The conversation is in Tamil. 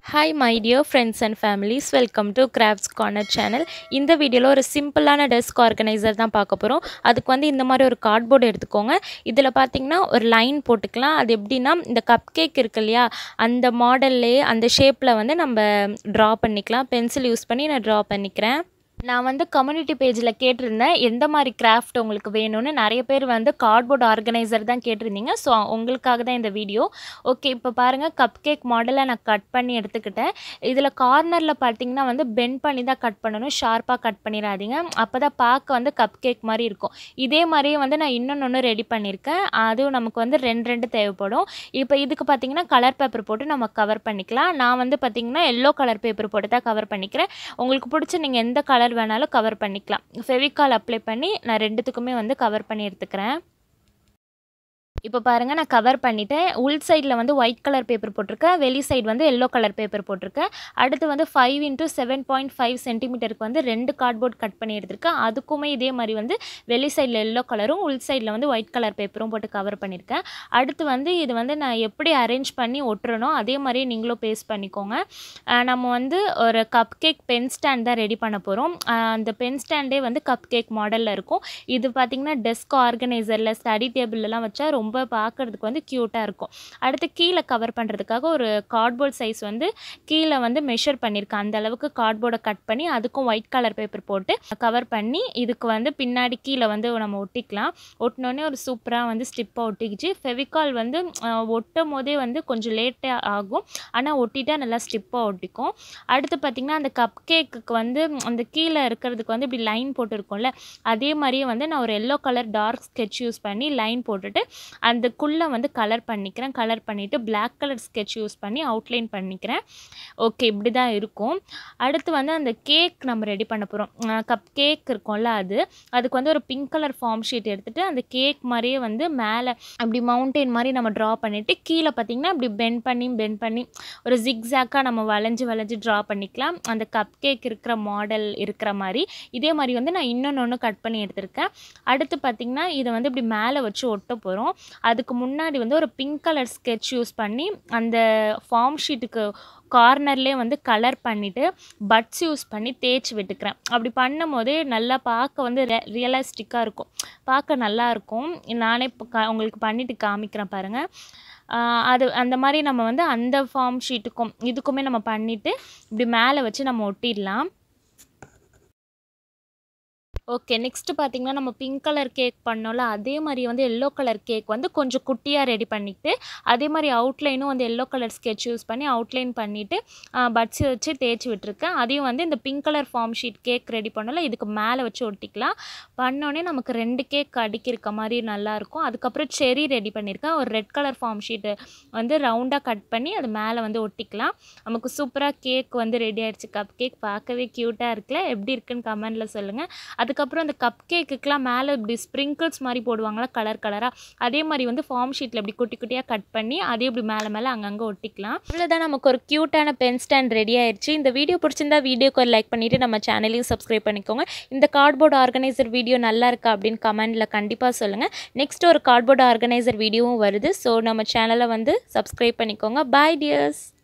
hi my dear friends and families welcome to crafts corner channel இந்த வீடியோவில் ஒரு சிம்பிளான டெஸ்க் ஆர்கனைசர் தான் பார்க்க போகிறோம் அதுக்கு வந்து இந்த மாதிரி ஒரு கார்ட்போர்டு எடுத்துக்கோங்க இதில் பார்த்தீங்கன்னா ஒரு லைன் போட்டுக்கலாம் அது எப்படின்னா இந்த கப் கேக் இருக்கு இல்லையா அந்த மாடல்லையே அந்த ஷேப்பில் வந்து நம்ம ட்ரா பண்ணிக்கலாம் பென்சில் யூஸ் பண்ணி நான் ட்ரா பண்ணிக்கிறேன் நான் வந்து கம்யூனிட்டி பேஜில் கேட்டிருந்தேன் எந்த மாதிரி கிராஃப்ட் உங்களுக்கு வேணும்னு நிறைய பேர் வந்து கார்ட்போர்ட் ஆர்கனைசர் தான் கேட்டிருந்தீங்க ஸோ உங்களுக்காக தான் இந்த வீடியோ ஓகே இப்போ பாருங்கள் கப் கேக் மாடலை நான் கட் பண்ணி எடுத்துக்கிட்டேன் இதில் கார்னரில் பார்த்தீங்கன்னா வந்து பெண்ட் பண்ணி தான் கட் பண்ணணும் ஷார்ப்பாக கட் பண்ணிடாதீங்க அப்போ தான் பார்க்க வந்து கப் கேக் மாதிரி இருக்கும் இதே மாதிரியே வந்து நான் இன்னொன்று ரெடி பண்ணியிருக்கேன் அதுவும் நமக்கு வந்து ரெண்டு ரெண்டு தேவைப்படும் இப்போ இதுக்கு பார்த்தீங்கன்னா கலர் பேப்பர் போட்டு நம்ம கவர் பண்ணிக்கலாம் நான் வந்து பார்த்தீங்கன்னா எல்லோ கலர் பேப்பர் போட்டு தான் கவர் பண்ணிக்கிறேன் உங்களுக்கு பிடிச்ச நீங்கள் எந்த கலர் வேணாலும் கவர் பண்ணிக்கலாம் ஃபெவிகால் அப்ளை பண்ணி நான் ரெண்டுத்துக்குமே வந்து கவர் பண்ணி எடுத்துக்கிறேன் இப்போ பாருங்கள் நான் கவர் பண்ணிவிட்டேன் உள் சைடில் வந்து ஒயிட் கலர் பேப்பர் போட்டிருக்கேன் வெளி சைடு வந்து எல்லோ கலர் பேப்பர் போட்டிருக்கேன் அடுத்து வந்து five into seven point five சென்டிமீட்டருக்கு வந்து ரெண்டு கார்ட்போர்ட் கட் பண்ணி எடுத்திருக்கேன் அதுக்குமே இதே மாதிரி வந்து வெளி சைடில் எல்லோ கலரும் உள் சைடில் வந்து ஒயிட் கலர் பேப்பரும் போட்டு கவர் பண்ணியிருக்கேன் அடுத்து வந்து இது வந்து நான் எப்படி அரேஞ்ச் பண்ணி ஒட்டுறனோ அதே மாதிரியே நீங்களும் பேஸ்ட் பண்ணிக்கோங்க நம்ம வந்து ஒரு கப் கேக் பென் ஸ்டாண்ட் தான் ரெடி பண்ண போகிறோம் அந்த பென் ஸ்டாண்டே வந்து கப் கேக் மாடலில் இருக்கும் இது பார்த்திங்கன்னா டெஸ்க் ஆர்கனைசரில் ஸ்டடி டேபிள்லாம் வச்சா ரொம்ப ரொம்ப பார்க்குறதுக்கு வந்து க்யூட்டாக இருக்கும் அடுத்து கீழே கவர் பண்ணுறதுக்காக ஒரு கார்ட்போர்ட் சைஸ் வந்து கீழே வந்து மெஷர் பண்ணியிருக்கேன் அந்த அளவுக்கு கார்ட்போர்டை கட் பண்ணி அதுக்கும் ஒயிட் கலர் பேப்பர் போட்டு கவர் பண்ணி இதுக்கு வந்து பின்னாடி கீழே வந்து நம்ம ஒட்டிக்கலாம் ஒட்டினோடனே ஒரு சூப்பராக வந்து ஸ்டிப்பாக ஒட்டிக்கிச்சு ஃபெவிகால் வந்து ஒட்டும் போதே வந்து கொஞ்சம் லேட்டாக ஆகும் ஆனால் ஒட்டிட்டா நல்லா ஸ்டிப்பாக ஒட்டிக்கும் அடுத்து பார்த்திங்கன்னா அந்த கப் கேக்குக்கு வந்து அந்த கீழே இருக்கிறதுக்கு வந்து இப்படி லைன் போட்டுருக்கோம்ல அதே மாதிரியே வந்து நான் ஒரு yellow colour dark sketch use பண்ணி லைன் போட்டுட்டு அதுக்குள்ளே வந்து கலர் பண்ணிக்கிறேன் கலர் பண்ணிவிட்டு பிளாக் கலர் ஸ்கெட்ச் யூஸ் பண்ணி அவுட்லைன் பண்ணிக்கிறேன் ஓகே இப்படி தான் இருக்கும் அடுத்து வந்து அந்த கேக் நம்ம ரெடி பண்ண போகிறோம் கப் கேக் இருக்கும்ல அது அதுக்கு வந்து ஒரு பிங்க் கலர் ஃபார்ம் ஷீட் எடுத்துகிட்டு அந்த கேக் மாதிரியே வந்து மேலே அப்படி மவுண்டெயின் மாதிரி நம்ம ட்ரா பண்ணிவிட்டு கீழே பார்த்திங்கன்னா அப்படி பெண்ட் பண்ணி பெண்ட் பண்ணி ஒரு ஜிக்ஸாக்காக நம்ம வளைஞ்சு வளைஞ்சு ட்ரா பண்ணிக்கலாம் அந்த கப் கேக் இருக்கிற மாடல் இருக்கிற மாதிரி இதே மாதிரி வந்து நான் இன்னொன்று ஒன்று கட் பண்ணி எடுத்திருக்கேன் அடுத்து பார்த்திங்கன்னா இதை வந்து இப்படி மேலே வச்சு ஒட்ட போகிறோம் அதுக்கு முன்னாடி வந்து ஒரு பிங்க் கலர் ஸ்கெட்ச் யூஸ் பண்ணி அந்த ஃபார்ம் ஷீட்டுக்கு கார்னர்லேயே வந்து கலர் பண்ணிவிட்டு பட்ஸ் யூஸ் பண்ணி தேய்ச்சி விட்டுக்கிறேன் அப்படி பண்ணும் போதே நல்லா பார்க்க வந்து ரியலிஸ்டிக்காக இருக்கும் பார்க்க நல்லாயிருக்கும் நானே இப்போ க உங்களுக்கு பண்ணிவிட்டு காமிக்கிறேன் பாருங்கள் அது அந்த மாதிரி நம்ம வந்து அந்த ஃபார்ம் ஷீட்டுக்கும் இதுக்குமே நம்ம பண்ணிவிட்டு இப்படி மேலே வச்சு நம்ம ஒட்டிடலாம் ஓகே நெக்ஸ்ட்டு பார்த்திங்கன்னா நம்ம பிங்க் கலர் கேக் பண்ணோம்ல அதே மாதிரி வந்து எல்லோ கலர் கேக் வந்து கொஞ்சம் குட்டியாக ரெடி பண்ணிக்கிட்டு அதே மாதிரி அவுட்லைனும் வந்து எல்லோ கலர் ஸ்கெட்ச் யூஸ் பண்ணி அவுட்லைன் பண்ணிவிட்டு பட்ஸ் வச்சு தேய்ச்சி விட்டுருக்கேன் அதையும் வந்து இந்த pink colour foam sheet cake ready பண்ணோம்ல இதுக்கு மேலே வச்சு ஒட்டிக்கலாம் பண்ணோடனே நமக்கு ரெண்டு கேக் அடிக்கிருக்க மாதிரி நல்லாயிருக்கும் அதுக்கப்புறம் செரி ரெடி பண்ணியிருக்கேன் ஒரு ரெட் கலர் ஃபார்ம் ஷீட்டு வந்து ரவுண்டாக கட் பண்ணி அது மேலே வந்து ஒட்டிக்கலாம் நமக்கு சூப்பராக கேக் வந்து ரெடி ஆகிடுச்சு கப் கேக் பார்க்கவே க்யூட்டாக இருக்குல்ல எப்படி இருக்குன்னு கமெண்டில் சொல்லுங்கள் அதுக்கு அதுக்கப்புறம் அந்த கப் கேக்குக்கெலாம் மேலே இப்படி ஸ்ப்ரிங்கிள்ஸ் மாதிரி போடுவாங்களா கலர் கலராக அதே மாதிரி வந்து ஃபார்ம் ஷீட்டில் இப்படி குட்டி குட்டியாக கட் பண்ணி அதே இப்படி மேலே மேலே அங்கங்கே ஒட்டிக்கலாம் இவ்வளோதான் நமக்கு ஒரு க்யூட்டான பென் ஸ்டாண்ட் ரெடி ஆயிடுச்சு இந்த வீடியோ பிடிச்சிருந்தா வீடியோக்கு ஒரு லைக் பண்ணிவிட்டு நம்ம சேனலையும் சப்ஸ்கிரைப் பண்ணிக்கோங்க இந்த கார்ட்போர்ட் ஆர்கனைசர் வீடியோ நல்லா இருக்கா அப்படின்னு கமெண்டில் கண்டிப்பாக சொல்லுங்கள் நெக்ஸ்ட் ஒரு கார்ட்போர்ட் ஆர்கனைசர் வீடியோவும் வருது ஸோ நம்ம சேனலை வந்து சப்ஸ்கிரைப் பண்ணிக்கோங்க பாய் டியர்ஸ்